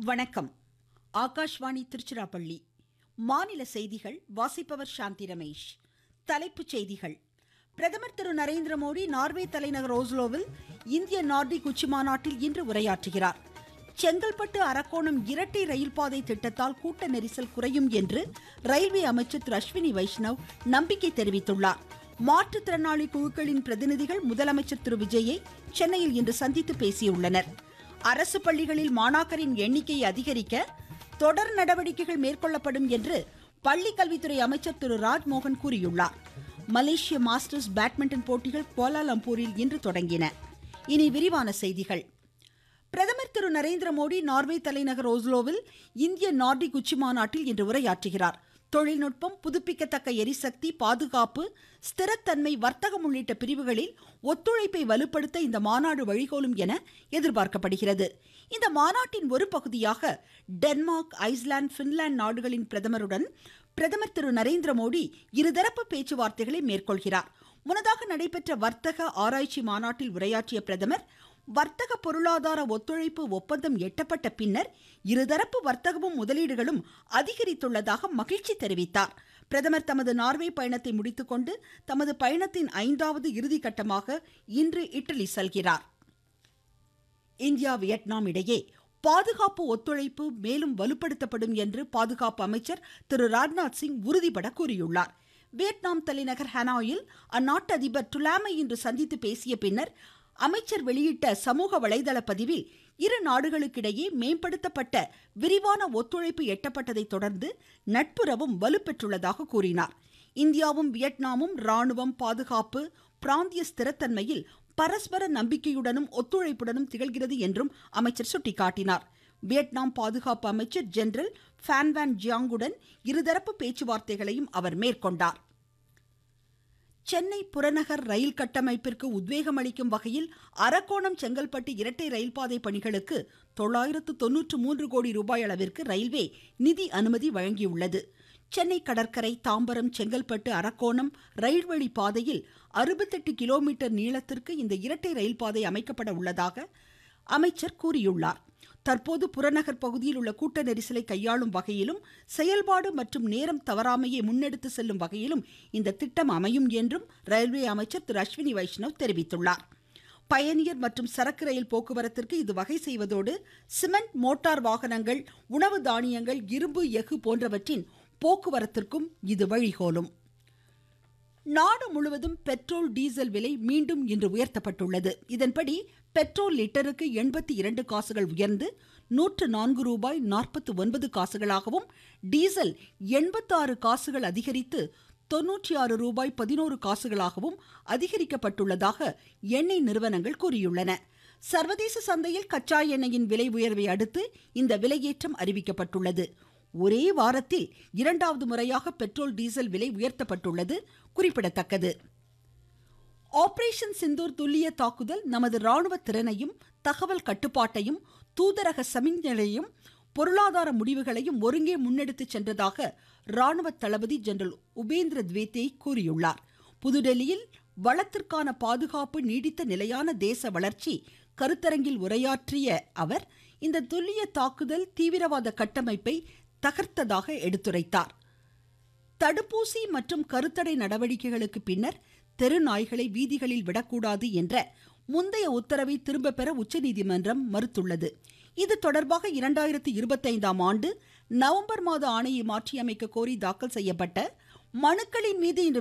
வணக்கம் ஆகாஷ்வாணி திருச்சிராப்பள்ளி மாநில செய்திகள் வாசிப்பவர் சாந்தி ரமேஷ் தலைப்புச் செய்திகள் பிரதமர் திரு நரேந்திர மோடி நார்வே தலைநகர் ஓஸ்லோவில் இந்திய நார்டிக் உச்சி மாநாட்டில் இன்று உரையாற்றுகிறார் செங்கல்பட்டு அரக்கோணம் இரட்டை ரயில் பாதை திட்டத்தால் கூட்ட நெரிசல் குறையும் என்று ரயில்வே அமைச்சர் திரு அஸ்வினி வைஷ்ணவ் நம்பிக்கை தெரிவித்துள்ளார் மாற்றுத்திறனாளி குழுக்களின் பிரதிநிதிகள் முதலமைச்சர் திரு விஜயை சென்னையில் இன்று சந்தித்து பேசியுள்ளனர் அரசு பள்ளிகளில் மாணாக்கரின் எண்ணிக்கையை அதிகரிக்க தொடர் நடவடிக்கைகள் மேற்கொள்ளப்படும் என்று பள்ளி கல்வித்துறை அமைச்சர் திரு ராஜ்மோகன் கூறியுள்ளார் மலேசிய மாஸ்டர்ஸ் பேட்மிண்டன் போட்டிகள் கோலாலம்பூரில் இன்று தொடங்கின இனி விரிவான செய்திகள் பிரதமர் திரு நரேந்திர மோடி நார்வே தலைநகர் ஓஸ்லோவில் இந்திய நார்டிக் உச்சி மாநாட்டில் இன்று உரையாற்றுகிறார் தொழில்நுட்பம் புதுப்பிக்கத்தக்க எரிசக்தி பாதுகாப்பு ஸ்திரத்தன்மை வர்த்தகம் உள்ளிட்ட பிரிவுகளில் ஒத்துழைப்பை வலுப்படுத்த இந்த மாநாடு வழிகோலும் என எதிர்பார்க்கப்படுகிறது இந்த மாநாட்டின் ஒரு பகுதியாக டென்மார்க் ஐஸ்லாந்து பின்லாந்து நாடுகளின் பிரதமருடன் பிரதமர் திரு நரேந்திர மோடி இருதரப்பு பேச்சுவார்த்தைகளை மேற்கொள்கிறார் முன்னதாக நடைபெற்ற வர்த்தக ஆராய்ச்சி மாநாட்டில் உரையாற்றிய பிரதமர் வர்த்தக பொருளாதார ஒத்துழைப்பு ஒப்பந்தம் எட்டப்பட்ட பின்னர் இருதரப்பு வர்த்தகமும் முதலீடுகளும் அதிகரித்துள்ளதாக மகிழ்ச்சி தெரிவித்தார் பிரதமர் தமது நார்வே பயணத்தை முடித்துக்கொண்டு தமது பயணத்தின் ஐந்தாவது இறுதி கட்டமாக இன்று இட்டலி செல்கிறார் இந்தியா வியட்நாம் இடையே பாதுகாப்பு ஒத்துழைப்பு மேலும் வலுப்படுத்தப்படும் என்று பாதுகாப்பு அமைச்சர் திரு ராஜ்நாத் சிங் உறுதிபட கூறியுள்ளார் வியட்நாம் தலைநகர் ஹனாயில் அந்நாட்டு அதிபர் டுலாமை இன்று சந்தித்து பேசிய பின்னர் அமைச்சர் வெளியிட்ட சமூக வலைதள பதிவில் இரு நாடுகளுக்கிடையே மேம்படுத்தப்பட்ட விரிவான ஒத்துழைப்பு எட்டப்பட்டதை தொடர்ந்து நட்புறவும் வலுப்பெற்றுள்ளதாக கூறினார் இந்தியாவும் வியட்நாமும் ராணுவம் பாதுகாப்பு பிராந்திய ஸ்திரத்தன்மையில் பரஸ்பர நம்பிக்கையுடனும் ஒத்துழைப்புடனும் திகழ்கிறது என்றும் அமைச்சர் சுட்டிக்காட்டினார் வியட்நாம் பாதுகாப்பு அமைச்சர் ஜெனரல் ஃபேன்வான் ஜியாங்குடன் இருதரப்பு பேச்சுவார்த்தைகளையும் அவர் மேற்கொண்டார் சென்னை புறநகர் ரயில் கட்டமைப்பிற்கு உத்வேகம் அளிக்கும் வகையில் அரக்கோணம் செங்கல்பட்டு இரட்டை ரயில் பாதை பணிகளுக்கு தொள்ளாயிரத்து தொன்னூற்று மூன்று கோடி ரூபாய் அளவிற்கு ரயில்வே நிதி அனுமதி வழங்கியுள்ளது சென்னை கடற்கரை தாம்பரம் செங்கல்பட்டு அரக்கோணம் ரயில்வழி பாதையில் அறுபத்தெட்டு கிலோமீட்டர் நீளத்திற்கு இந்த இரட்டை ரயில் பாதை அமைக்கப்பட உள்ளதாக அமைச்சர் கூறியுள்ளார் தற்போது புறநகர் பகுதியில் உள்ள கூட்ட நெரிசலை கையாளும் வகையிலும் செயல்பாடு மற்றும் நேரம் தவறாமையை முன்னெடுத்து செல்லும் வகையிலும் இந்த திட்டம் அமையும் என்றும் ரயில்வே அமைச்சர் திரு அஸ்வினி வைஷ்ணவ் தெரிவித்துள்ளார் பயணியர் மற்றும் சரக்கு ரயில் போக்குவரத்திற்கு இது வகை செய்வதோடு சிமெண்ட் மோட்டார் வாகனங்கள் உணவு தானியங்கள் இரும்பு எஃகு போன்றவற்றின் போக்குவரத்திற்கும் இது வழிகோலும் நாடு முழுவதும் பெட்ரோல் டீசல் விலை மீண்டும் இன்று உயர்த்தப்பட்டுள்ளது இதன்படி பெட்ரோல் லிட்டருக்கு எண்பத்தி இரண்டு காசுகள் உயர்ந்து நூற்று நான்கு ரூபாய் நாற்பத்தி ஒன்பது காசுகளாகவும் டீசல் எண்பத்தாறு காசுகள் அதிகரித்து தொன்னூற்றி ஆறு ரூபாய் பதினோரு காசுகளாகவும் அதிகரிக்கப்பட்டுள்ளதாக எண்ணெய் நிறுவனங்கள் கூறியுள்ளன சர்வதேச சந்தையில் கச்சா எண்ணெயின் விலை உயர்வை அடுத்து இந்த விலையேற்றம் அறிவிக்கப்பட்டுள்ளது ஒரே வாரத்தில் இரண்டாவது முறையாக பெட்ரோல் டீசல் விலை உயர்த்தப்பட்டுள்ளது குறிப்பிடத்தக்கது ஆபரேஷன் சிந்தூர் துல்லிய தாக்குதல் நமது ராணுவ திறனையும் தகவல் கட்டுப்பாட்டையும் தூதரக சமிஞ்சையையும் பொருளாதார முடிவுகளையும் ஒருங்கே முன்னெடுத்து சென்றதாக ராணுவ தளபதி ஜெனரல் உபேந்திரத்வேத்தே கூறியுள்ளார் புதுடெல்லியில் வளத்திற்கான பாதுகாப்பு நீடித்த நிலையான தேச வளர்ச்சி கருத்தரங்கில் உரையாற்றிய அவர் இந்த துல்லிய தாக்குதல் தீவிரவாத கட்டமைப்பை தகர்த்ததாக எடுத்துரைத்தார் தடுப்பூசி மற்றும் கருத்தடை நடவடிக்கைகளுக்கு பின்னர் தெரு நாய்களை வீதிகளில் விடக்கூடாது என்ற முந்தைய உத்தரவை திரும்ப பெற உச்சநீதிமன்றம் மறுத்துள்ளது இது தொடர்பாக இரண்டாயிரத்தி இருபத்தைந்தாம் ஆண்டு நவம்பர் மாத ஆணையை மாற்றியமைக்க கோரி தாக்கல் செய்யப்பட்ட மனுக்களின் மீது இன்று